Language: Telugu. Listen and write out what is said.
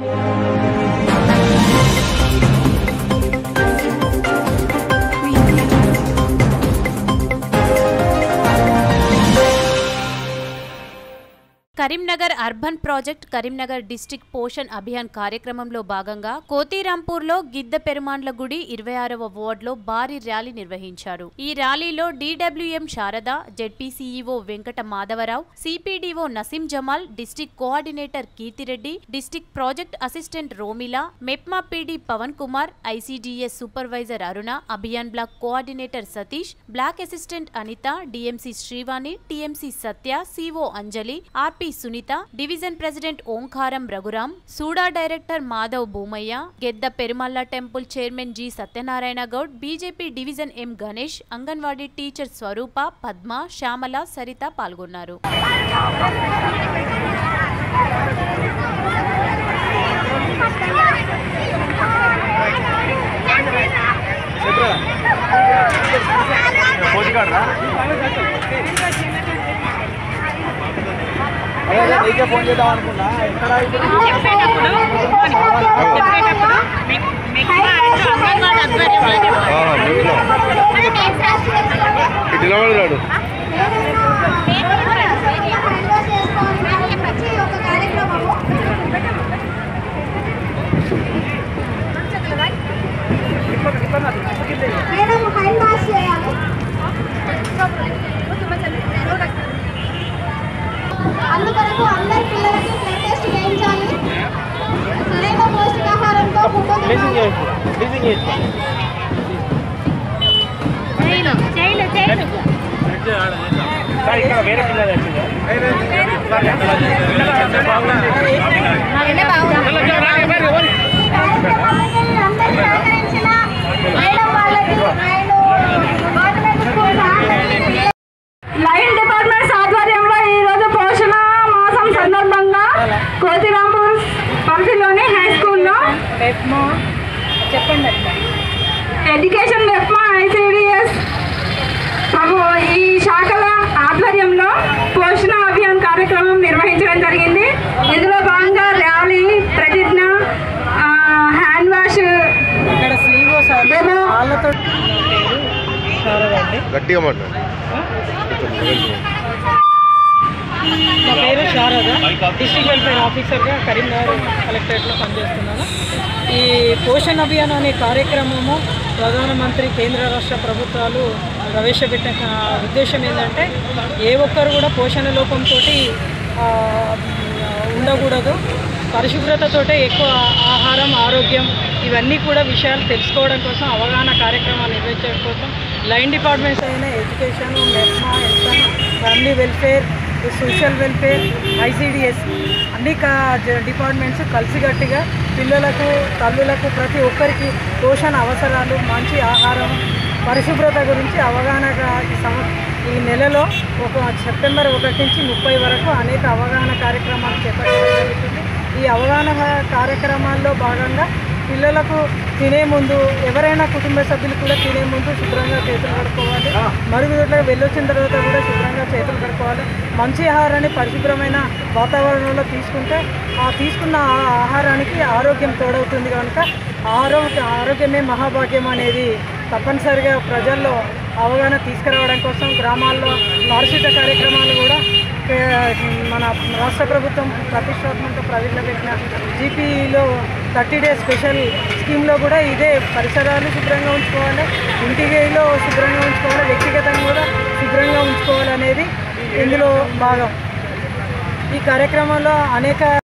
Karimnagar urban project Karimnagar district Poshan Abhiyan కార్యక్రమంలో భాగంగా కోతిరాంపూర్లో గిద్ద పెరుమాండ్ల గుడి ఇరవై ఆరవ వార్డులో భారీ ర్యాలీ నిర్వహించారు ఈ ర్యాలీలో DWM Sharada ZP CEO Venkata Madhavarao CPDO Naseem Jamal district coordinator Keerthi Reddy district project assistant Romila MEPMA PD Pavan Kumar ICDS supervisor Aruna Abhiyan block coordinator Satish block assistant Anitha DMC Srivani TMC Satya CO Anjali RP Sunitha division president Omkaram Raghuram SUDA director Madhav Bhumaiah Gedda Perumalla temple chairman G Satyanarayana Goud BJP division M Ganesh anganwadi teacher Swaroopa Padma Shyamala Saritha పాల్గొన్నారు అదే నీకే ఫోన్ చేద్దాం అనుకున్నా ఎక్కడ ఇప్పుడు చెప్పేటప్పుడు చెప్పేటప్పుడు మీకు మీకు అంగన్వాడీ ఆధ్వర్యంలో ఇటు నిలబడరాడు మేడం హ్యాండ్ వాష్ చేయాలి అందుకొరకు అందరి పిల్లలకి బ్లడ్ టెస్ట్ చేయించాలి సరైన పౌష్టికాహారంతో లీజింగ్ పుట్టుక చేయొచ్చు లీజింగ్ చేయొచ్చు సార్ ఇక్కడ వేరే పిల్లలు వచ్చిందా అందరూ సహకరించిన మేడం వాళ్ళకి and government school line departments ఆధ్వర్యంలో ఈ రోజు పోషణ మాసం సందర్భంగా కోతిరాంపూర్ పరిధిలోని హై స్కూల్లో చెప్పండి ఎడ్యుకేషన్ వెప్మా ఐసిడిఎస్ ఈ శాఖల ఆధ్వర్యంలో పోషణ అభియాన్ కార్యక్రమం నిర్వహించడం జరిగింది ఇందులో భాగంగా ర్యాలీ ప్రతిజ్ఞ ఆ, హ్యాండ్ వాష్ ఇక్కడ స్లీవో సార్ డెమో వాళ్ళతో శారదండి గట్టిగా మాట్లాడు నా పేరు శారద డిస్ట్రిక్ట్ వెల్ఫేర్ ఆఫీసర్గా కరీంనగర్ కలెక్టరేట్లో పనిచేస్తున్నాను ఈ పోషణ్ అభియాన్ అనే కార్యక్రమము ప్రధానమంత్రి కేంద్ర రాష్ట్ర ప్రభుత్వాలు ప్రవేశపెట్టిన ఉద్దేశం ఏంటంటే ఏ ఒక్కరు కూడా పోషణ లోపంతో ఉండకూడదు పరిశుభ్రతతోటే ఎక్కువ ఆహారం ఆరోగ్యం ఇవన్నీ కూడా విషయాలు తెలుసుకోవడం కోసం అవగాహన కార్యక్రమాలు నిర్వహించడం కోసం లైన్ డిపార్ట్మెంట్స్ అయిన education MEPMA health family welfare social welfare ICDS అన్ని కా జ- డిపార్ట్మెంట్స్ కలిసికట్టుగా పిల్లలకు తల్లులకు ప్రతి ఒక్కరికి పోషణ అవసరాలు మంచి ఆహారం పరిశుభ్రత గురించి అవగాహనగా ఈ సంవ ఈ నెలలో ఒక సెప్టెంబర్ ఒకటి నుంచి ముప్పై వరకు అనేక అవగాహన కార్యక్రమాలు చేపట్టడం జరుగుతుంది ఈ అవగాహన కార్యక్రమాల్లో భాగంగా పిల్లలకు తినే ముందు ఎవరైనా కుటుంబ సభ్యులు కూడా తినే ముందు శుభ్రంగా చేతులు కడుక్కోవాలి మరుగుదొడ్లకు వెళ్ళొచ్చిన తర్వాత కూడా శుభ్రంగా చేతులు కడుక్కోవాలి మంచి ఆహారాన్ని పరిశుభ్రమైన వాతావరణంలో తీసుకుంటే ఆ తీసుకున్న ఆ ఆహారానికి ఆరోగ్యం తోడవుతుంది కనుక ఆరోగ్య ఆరోగ్యమే మహాభాగ్యం అనేది తప్పనిసరిగా ప్రజల్లో అవగాహన తీసుకురావడం కోసం గ్రామాల్లో పారిశుద్ధ కార్యక్రమాలు కూడా ఏ, మన రాష్ట్ర ప్రభుత్వం ప్రతిష్టాత్మక ప్రవేశపెట్టిన జీపీలో థర్టీ డేస్ స్పెషల్ స్కీమ్లో కూడా ఇదే పరిసరాలు శుభ్రంగా ఉంచుకోవాలి ఇంటిలో శుభ్రంగా ఉంచుకోవాలి వ్యక్తిగతంగా కూడా శుభ్రంగా ఉంచుకోవాలి అనేది ఇందులో భాగం ఈ కార్యక్రమంలో అనేక